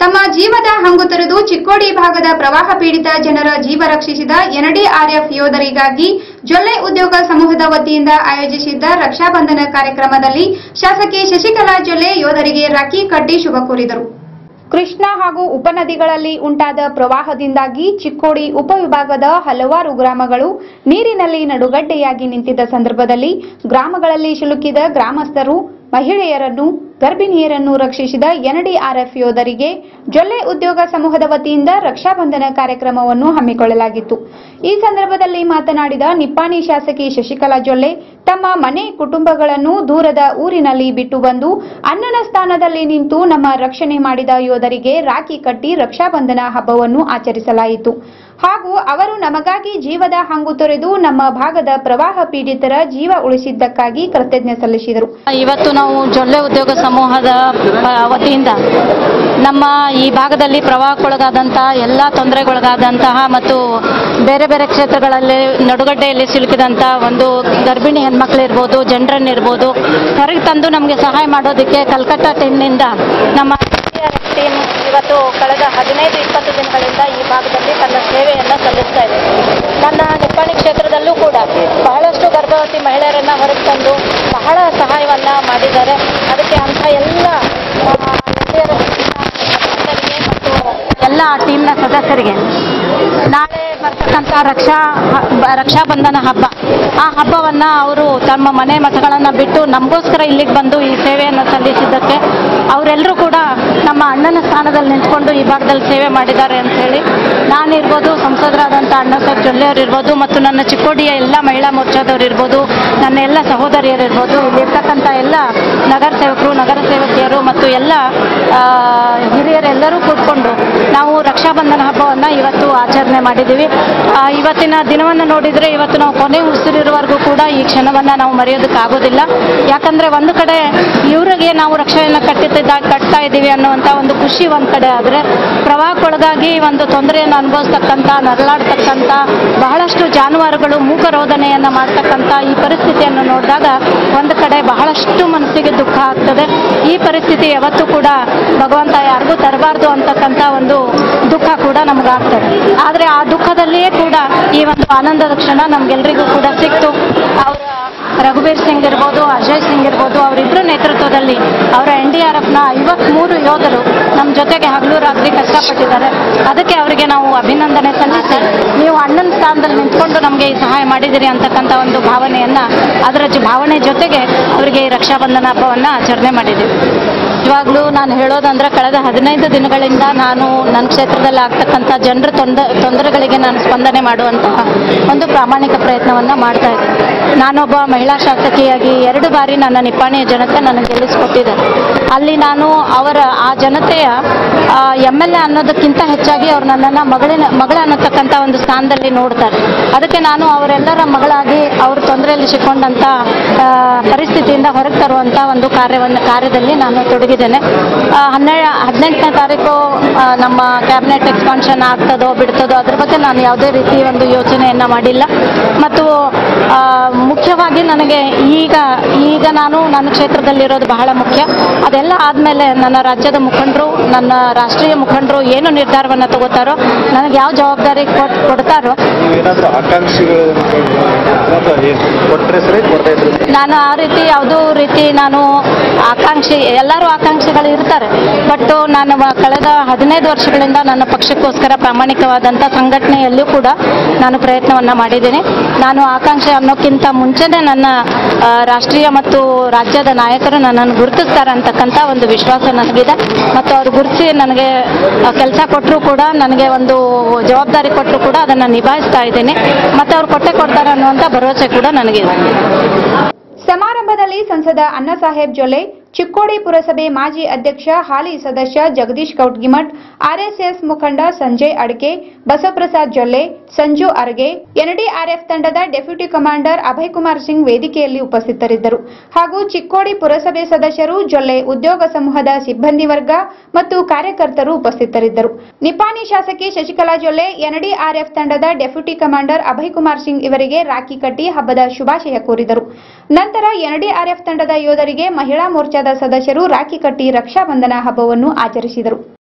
ತಮ್ಮ ಜೀವದ ಹಂಗು ತೊರೆದು ಚಿಕ್ಕೋಡಿ ಭಾಗದ ಪ್ರವಾಹ ಪೀಡಿತ ಜನರ ಜೀವ ರಕ್ಷಿಸಿದ ಎನ್ಡಿಆರ್ಎಫ್ ಯೋಧರಿಗಾಗಿ ಜೊಲ್ಲೆ ಉದ್ಯೋಗ ಸಮೂಹದ ವತಿಯಿಂದ ಆಯೋಜಿಸಿದ್ದ ರಕ್ಷಾಬಂಧನ ಕಾರ್ಯಕ್ರಮದಲ್ಲಿ ಶಾಸಕಿ ಶಶಿಕಲಾ ಜೊಲ್ಲೆ ಯೋಧರಿಗೆ ರಾಖಿ ಕಟ್ಟಿ ಶುಭ ಕೋರಿದರು ಕೃಷ್ಣಾ ಹಾಗೂ ಉಪನದಿಗಳಲ್ಲಿ ಉಂಟಾದ ಪ್ರವಾಹದಿಂದಾಗಿ ಚಿಕ್ಕೋಡಿ ಉಪವಿಭಾಗದ ಹಲವಾರು ಗ್ರಾಮಗಳು ನೀರಿನಲ್ಲಿ ನಡುಗಡ್ಡೆಯಾಗಿ ನಿಂತಿದ್ದ ಸಂದರ್ಭದಲ್ಲಿ ಗ್ರಾಮಗಳಲ್ಲಿ ಸಿಲುಕಿದ ಗ್ರಾಮಸ್ಥರು ಮಹಿಳೆಯರನ್ನು ಗರ್ಭಿಣಿಯರನ್ನು ರಕ್ಷಿಸಿದ ಎನ್ಡಿಆರ್ಎಫ್ ಯೋಧರಿಗೆ ಜೊಲ್ಲೆ ಉದ್ಯೋಗ ಸಮೂಹದ ವತಿಯಿಂದ ರಕ್ಷಾಬಂಧನ ಕಾರ್ಯಕ್ರಮವನ್ನು ಹಮ್ಮಿಕೊಳ್ಳಲಾಗಿತ್ತು ಈ ಸಂದರ್ಭದಲ್ಲಿ ಮಾತನಾಡಿದ ನಿಪ್ಪಾಣಿ ಶಾಸಕಿ ಶಶಿಕಲಾ ಜೊಲ್ಲೆ ತಮ್ಮ ಮನೆ ಕುಟುಂಬಗಳನ್ನು ದೂರದ ಊರಿನಲ್ಲಿ ಬಿಟ್ಟು ಬಂದು ಅಣ್ಣನ ಸ್ಥಾನದಲ್ಲಿ ನಿಂತು ನಮ್ಮ ರಕ್ಷಣೆ ಮಾಡಿದ ಯೋಧರಿಗೆ ರಾಖಿ ಕಟ್ಟಿ ರಕ್ಷಾಬಂಧನ ಹಬ್ಬವನ್ನು ಆಚರಿಸಲಾಯಿತು ಹಾಗೂ ಅವರು ನಮಗಾಗಿ ಜೀವದ ಹಂಗು ತೊರೆದು ನಮ್ಮ ಭಾಗದ ಪ್ರವಾಹ ಪೀಡಿತರ ಜೀವ ಉಳಿಸಿದ್ದಕ್ಕಾಗಿ ಕೃತಜ್ಞ ಸಲ್ಲಿಸಿದರು ಇವತ್ತು ನಾವು ಜೊಲ್ಲೆ ಉದ್ಯೋಗ ಸಮೂಹದ ಆ, ವತಿಯಿಂದ ನಮ್ಮ ಈ ಭಾಗದಲ್ಲಿ ಪ್ರವಾಹಕ್ಕೊಳಗಾದಂತಹ ಎಲ್ಲ ತೊಂದರೆಗೊಳಗಾದಂತಹ ಮತ್ತು ಬೇರೆ ಬೇರೆ ಕ್ಷೇತ್ರಗಳಲ್ಲಿ ನಡುಗಡ್ಡೆಯಲ್ಲಿ ಸಿಲುಕಿದಂಥ ಒಂದು ಗರ್ಭಿಣಿ ಹೆಣ್ಮಕ್ಳಿರ್ಬೋದು ಜನರನ್ನಿರ್ಬೋದು ಹೊರಗೆ ತಂದು ನಮಗೆ ಸಹಾಯ ಮಾಡೋದಕ್ಕೆ ಕಲ್ಕತ್ತಾ ಟೀಮ್ನಿಂದ ನಮ್ಮ ಟೀಮ್ ಇವತ್ತು ಕಳೆದ ಹದಿನೈದು ಇಪ್ಪತ್ತು ದಿನಗಳಿಂದ ಈ ಭಾಗದಲ್ಲಿ ತನ್ನ ಸೇವೆಯನ್ನು ಸಲ್ಲಿಸ್ತಾ ಇದೆ ನನ್ನ ನಿಪ್ಪಾಣಿ ಕ್ಷೇತ್ರದಲ್ಲೂ ಕೂಡ ಬಹಳಷ್ಟು ಗರ್ಭವತಿ ಮಹಿಳೆಯರನ್ನ ಹೊರಗೆ ತಂದು ಬಹಳ ಸಹಾಯವನ್ನ ಮಾಡಿದ್ದಾರೆ ಅದಕ್ಕೆ ಅಂಥ ಎಲ್ಲ ಆ, ಹಿರಿಯರ ಅಭಿನಂದನೆಗೆ ಮತ್ತು ಎಲ್ಲ ಟೀಮ್ನ ಸದಸ್ಯರಿಗೆ ನಾಳೆ ಬರ್ತಕ್ಕಂಥ ರಕ್ಷಾ ಹ- ರಕ್ಷಾಬಂಧನ ಹಬ್ಬ ಆ ಹಬ್ಬವನ್ನ ಅವರು ತಮ್ಮ ಮನೆ ಮಠಗಳನ್ನು ಬಿಟ್ಟು ನಮಗೋಸ್ಕರ ಇಲ್ಲಿಗೆ ಬಂದು ಈ ಸೇವೆಯನ್ನು ಸಲ್ಲಿಸಿದ್ದಕ್ಕೆ ಅವರೆಲ್ಲರೂ ಕೂಡ ನಮ್ಮ ಅಣ್ಣನ ಸ್ಥಾನದಲ್ಲಿ ನಿಂತ್ಕೊಂಡು ಈ ಭಾಗದಲ್ಲಿ ಸೇವೆ ಮಾಡಿದ್ದಾರೆ ಅಂತ ಹೇಳಿ ನಾನಿರ್ಬೋದು ಸಂಸದರಾದಂಥ ಅಣ್ಣ ಸಾಹೇಬ್ ಜೊಲ್ಲೆಯವರು ಇರ್ಬೋದು ಮತ್ತು ನನ್ನ ಚಿಕ್ಕೋಡಿಯ ಎಲ್ಲ ಮಹಿಳಾ ಮೋರ್ಚಾದವರು ಇರ್ಬೋದು ನನ್ನ ಎಲ್ಲ ಸಹೋದರಿಯರಿರ್ಬೋದು ಇಲ್ಲಿರ್ತಕ್ಕಂಥ ಎಲ್ಲ ನಗರ ಸೇವಕರು ನಗರ ಸೇವಕಿಯರು ಮತ್ತು ಎಲ್ಲ ಆ, ಹಿರಿಯರೆಲ್ಲರೂ ಕೂತ್ಕೊಂಡು ನಾವು ರಕ್ಷಾಬಂಧನ ಹಬ್ಬವನ್ನು ಇವತ್ತು ಆಚರಣೆ ಮಾಡಿದ್ದೀವಿ ಆ, ಇವತ್ತಿನ ದಿನವನ್ನು ನೋಡಿದರೆ ಇವತ್ತು ನಾವು ಕೊನೆ ಉಸಿರಿರುವವರೆಗೂ ಕೂಡ ಈ ಕ್ಷಣವನ್ನು ನಾವು ಮರೆಯೋದಕ್ಕಾಗೋದಿಲ್ಲ ಯಾಕಂದರೆ ಒಂದು ಕಡೆ ಇವರಿಗೆ ನಾವು ರಕ್ಷಣೆಯನ್ನು ಕಟ್ಟಿದ್ದ ಕಟ್ತಾ ಇದ್ದೀವಿ ಅನ್ನುವಂಥ ಒಂದು ಖುಷಿ ಒಂದು ಕಡೆ ಆದರೆ ಪ್ರವಾಹಕ್ಕೊಳಗಾಗಿ ಒಂದು ತೊಂದರೆಯನ್ನು ಅನುಭವಿಸ್ತಕ್ಕಂಥ ನರಳಾಡ್ತಕ್ಕಂಥ ಬಹಳಷ್ಟು ಜಾನುವಾರುಗಳು ಮೂಕರೋಧನೆಯನ್ನು ಮಾಡ್ತಕ್ಕಂಥ ಈ ಪರಿಸ್ಥಿತಿಯನ್ನು ನೋಡಿದಾಗ ಒಂದು ಕಡೆ ಬಹಳಷ್ಟು ಮನಸ್ಸಿಗೆ ದುಃಖ ಆಗ್ತದೆ ಈ ಪರಿಸ್ಥಿತಿ ಯಾವತ್ತೂ ಕೂಡ ಭಗವಂತ ಯಾರಿಗೂ ತರಬಾರ್ದು ಅಂತಕ್ಕಂಥ ಒಂದು ದುಃಖ ಕೂಡ ನಮಗಾಗ್ತದೆ ಆದರೆ ಆ ದುಃಖದಲ್ಲಿಯೇ ಕೂಡ ಈ ಒಂದು ಆನಂದದ ಕ್ಷಣ ನಮ್ಗೆಲ್ರಿಗೂ ಕೂಡ ಸಿಕ್ತು ಅವರ ರಘುವೀರ್ ಸಿಂಗ್ ಇರ್ಬೋದು ಅಜಯ್ ಸಿಂಗ್ ಇರ್ಬೋದು ಅವರಿಬ್ಬರ ನೇತೃತ್ವದಲ್ಲಿ ಅವರ ಎನ್ ಡಿ ಆರ್ ಎಫ್ನ ಐವತ್ಮೂರು ಯೋಧರು ನಮ್ಮ ಜೊತೆಗೆ ಹಗಲು ರಾತ್ರಿ ಕಷ್ಟಪಟ್ಟಿದ್ದಾರೆ ಅದಕ್ಕೆ ಅವರಿಗೆ ನಾವು ಅಭಿನಂದನೆ ಸಲ್ಲಿಸಿ ನೀವು ಅಣ್ಣನ ಸ್ಥಾನದಲ್ಲಿ ನಿಂತ್ಕೊಂಡು ನಮಗೆ ಈ ಸಹಾಯ ಮಾಡಿದಿರಿ ಅಂತಕ್ಕಂಥ ಒಂದು ಭಾವನೆಯನ್ನ ಅದರ ಜೊ- ಭಾವನೆ ಜೊತೆಗೆ ಅವರಿಗೆ ಈ ರಕ್ಷಾಬಂಧನ ಹಬ್ಬವನ್ನು ಆಚರಣೆ ಮಾಡಿದ್ದೀವಿ ಇವಾಗಲೂ ನಾನು ಹೇಳೋದಂದ್ರೆ ಕಳೆದ ಹದಿನೈದು ದಿನಗಳಿಂದ ನಾನು ನನ್ನ ಕ್ಷೇತ್ರದಲ್ಲಿ ಆಗ್ತಕ್ಕಂಥ ಜನರ ತೊಂದ ತೊಂದರೆಗಳಿಗೆ ನಾನು ಸ್ಪಂದನೆ ಮಾಡುವಂತಹ ಒಂದು ಪ್ರಾಮಾಣಿಕ ಪ್ರಯತ್ನವನ್ನು ಮಾಡ್ತಾ ಇದ್ದೀನಿ ನಾನೊಬ್ಬ ಮಹಿಳಾ ಶಾಸಕಿಯಾಗಿ ಎರಡು ಬಾರಿ ನನ್ನ ನಿಪ್ಪಾಣಿಯ ಜನತೆ ನನಗೆ ಗೆಲ್ಲಿಸಿಕೊಟ್ಟಿದೆ ಅಲ್ಲಿ ನಾನು ಅವರ ಆ ಜನತೆಯ ಎಮ್ ಎಲ್ ಎ ಅನ್ನೋದಕ್ಕಿಂತ ಹೆಚ್ಚಾಗಿ ಅವ್ರು ನನ್ನನ್ನು ಮಗಳಿನ ಮಗಳ ಅನ್ನತಕ್ಕಂಥ ಒಂದು ಸ್ಥಾನದಲ್ಲಿ ನೋಡ್ತಾರೆ ಅದಕ್ಕೆ ನಾನು ಅವರೆಲ್ಲರ ಮಗಳಾಗಿ ಅವ್ರ ತೊಂದರೆಯಲ್ಲಿ ಸಿಕ್ಕೊಂಡಂಥ ಆ, ಪರಿಸ್ಥಿತಿಯಿಂದ ಹೊರಗೆ ತರುವಂಥ ಒಂದು ಕಾರ್ಯವನ್ನು ಕಾರ್ಯದಲ್ಲಿ ನಾನು ತೊಡಗಿದ್ದೇನೆ ಆ, ಹನ್ನೆರಡು ಹದಿನೆಂಟನೇ ತಾರೀಕು ಆ, ನಮ್ಮ ಕ್ಯಾಬಿನೆಟ್ ಎಕ್ಸ್ಪಾನ್ಷನ್ ಆಗ್ತದೋ ಬಿಡ್ತದೋ ಅದ್ರ ಬಗ್ಗೆ ನಾನು ಯಾವುದೇ ರೀತಿ ಒಂದು ಯೋಚನೆಯನ್ನು ಮಾಡಿಲ್ಲ ಮತ್ತು ಆ, ಮುಖ್ಯವಾಗಿ ನನಗೆ ಈಗ ಈಗ ನಾನು ನನ್ನ ಕ್ಷೇತ್ರದಲ್ಲಿರೋದು ಬಹಳ ಮುಖ್ಯ ಅದೆಲ್ಲ ಆದಮೇಲೆ ನನ್ನ ರಾಜ್ಯದ ಮುಖಂಡರು ನನ್ನ ರಾಷ್ಟ್ರೀಯ ಮುಖಂಡರು ಏನು ನಿರ್ಧಾರವನ್ನು ತಗೋತಾರೋ ನನಗೆ ಯಾವ ಜವಾಬ್ದಾರಿ ಕೊಟ್ ಕೊಡ್ತಾರೋ ನೀವೇನಾದ್ರೂ ಆಕಾಂಕ್ಷಿಗಳು ಅಥವಾ ಏನು ಕೊಟ್ಟರೆ ಸರಿ ಕೊಡದೇ ಇದ್ರೆ ನಾನು ಆ ರೀತಿ ಯಾವುದೋ ರೀತಿ ನಾನು ಆಕಾಂಕ್ಷಿ ಎಲ್ಲರೂ ಆಕಾಂಕ್ಷಿಗಳು ಇರ್ತಾರೆ ಬಟ್ ನಾನು ವ- ಕಳೆದ ಹದಿನೈದು ವರ್ಷಗಳಿಂದ ನನ್ನ ಪಕ್ಷಕ್ಕೋಸ್ಕರ ಪ್ರಾಮಾಣಿಕವಾದಂಥ ಸಂಘಟನೆಯಲ್ಲೂ ಕೂಡ ನಾನು ಪ್ರಯತ್ನವನ್ನು ಮಾಡಿದ್ದೀನಿ ನಾನು ಆಕಾಂಕ್ಷೆ ಅನ್ನೋಕ್ಕಿಂತ ಮುಂಚೆನೇ ನನ್ನ ಆ, ರಾಷ್ಟ್ರೀಯ ಮತ್ತು ರಾಜ್ಯದ ನಾಯಕರು ನನ್ನನ್ನು ಗುರುತಿಸ್ತಾರೆ ಅಂತಕ್ಕಂಥ ಒಂದು ವಿಶ್ವಾಸ ನನಗಿದೆ ಮತ್ತು ಅವರು ಗುರುತಿಸಿ ನನಗೆ ಕೆಲಸ ಕೊಟ್ಟರು ಕೂಡ ನನಗೆ ಒಂದು ಜವಾಬ್ದಾರಿ ಕೊಟ್ಟರು ಕೂಡ ಅದನ್ನು ನಿಭಾಯಿಸ್ತಾ ಇದ್ದೀನಿ ಮತ್ತು ಅವ್ರು ಕೊಟ್ಟೆ ಕೊಡ್ತಾರೆ ಅನ್ನುವಂಥ ಭರವಸೆ ಕೂಡ ನನಗಿದೆ ಸಮಾರಂಭದಲ್ಲಿ ಸಂಸದ ಅಣ್ಣಸಾಹೇಬ್ ಜೊಲೆ ಚಿಕ್ಕೋಡಿ ಪುರಸಭೆ ಮಾಜಿ ಅಧ್ಯಕ್ಷ ಹಾಲಿ ಸದಸ್ಯ ಜಗದೀಶ್ ಕೌಟ್ಗಿಮಠ್ ಆರ್ಎಸ್ಎಸ್ ಮುಖಂಡ ಸಂಜಯ್ ಅಡ್ಕೆ ಬಸವಪ್ರಸಾದ್ ಜೊಲ್ಲೆ ಸಂಜು ಅರ್ಗೆ ಎನ್ಡಿಆರ್ಎಫ್ ತಂಡದ ಡೆಪ್ಯೂಟಿ ಕಮಾಂಡರ್ ಅಭಯ್ ಕುಮಾರ್ ಸಿಂಗ್ ವೇದಿಕೆಯಲ್ಲಿ ಉಪಸ್ಥಿತರಿದ್ದರು ಹಾಗೂ ಚಿಕ್ಕೋಡಿ ಪುರಸಭೆ ಸದಸ್ಯರು ಜೊಲ್ಲೆ ಉದ್ಯೋಗ ಸಮೂಹದ ಸಿಬ್ಬಂದಿ ವರ್ಗ ಮತ್ತು ಕಾರ್ಯಕರ್ತರು ಉಪಸ್ಥಿತರಿದ್ದರು ನಿಪಾಣಿ ಶಾಸಕಿ ಶಶಿಕಲಾ ಜೊಲ್ಲೆ ಎನ್ಡಿಆರ್ಎಫ್ ತಂಡದ ಡೆಪ್ಯೂಟಿ ಕಮಾಂಡರ್ ಅಭಯ್ ಕುಮಾರ್ ಸಿಂಗ್ ಇವರಿಗೆ ರಾಖಿ ಕಟ್ಟಿ ಹಬ್ಬದ ಶುಭಾಶಯ ಕೋರಿದರು ನಂತರ ಎನ್ಡಿಆರ್ಎಫ್ ತಂಡದ ಯೋಧರಿಗೆ ಮಹಿಳಾ ಮೋರ್ಚಾದ ಸದಸ್ಯರು ರಾಖಿ ಕಟ್ಟಿ ರಕ್ಷಾಬಂಧನ ಹಬ್ಬವನ್ನು ಆಚರಿಸಿದರು